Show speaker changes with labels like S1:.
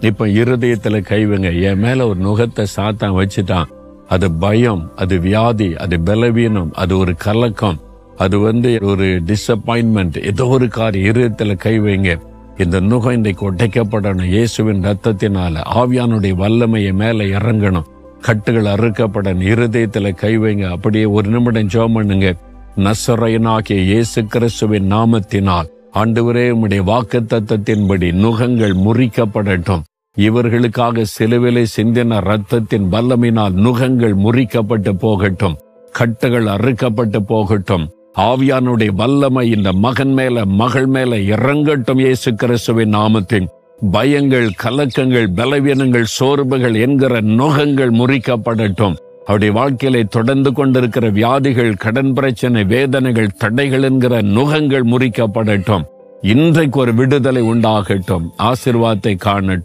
S1: இப்ப இருதயத்துல கைவங்க என் மேல ஒரு நுகத்தை சாத்தான் வச்சுட்டான் அது பயம் அது வியாதி அது பலவீனம் அது ஒரு கலக்கம் அது வந்து ஒரு டிசப்பாயின்மெண்ட் ஏதோ ஒரு காரியம் இருதயத்துல கை வைங்க இந்த நுகம் இன்றைக்கு உடைக்கப்படணும் இயேசுவின் ரத்தத்தினால ஆவியானுடைய வல்லமையை மேல இறங்கணும் கட்டுகள் அறுக்கப்படணும் இருதயத்துல கை வைங்க அப்படியே ஒரு நிமிடம் ஜெபம் பண்ணுங்க நசரையனாகிய இயேசு கிறிஸ்துவின் நாமத்தினால் ஆண்டவரே உம்முடைய வாக்கு தத்தத்தின்படி நுகங்கள் முறிக்கப்படட்டும் இவர்களுக்காக சிலுவிலை சிந்தின ரத்தத்தின் வல்லமினால் நுகங்கள் முறிக்கப்பட்டு போகட்டும் கட்டுகள் அறுக்கப்பட்டு போகட்டும் ஆவியானுடைய வல்லமை இந்த மகன் மேல மகள் மேல இறங்கட்டும் இயேசு கிறிஸ்துவின் நாமத்தின் பயங்கள் கலக்கங்கள் பலவீனங்கள் சோர்வுகள் என்கிற நுகங்கள் முறிக்கப்படட்டும் அவருடைய வாழ்க்கையில தொடர்ந்து கொண்டிருக்கிற வியாதிகள் கடன் பிரச்சனை வேதனைகள் தடைகள் என்கிற நுகங்கள் முறிக்கப்படட்டும் இன்றைக்கு ஒரு விடுதலை உண்டாகட்டும் ஆசிர்வாதத்தை காணட்டும்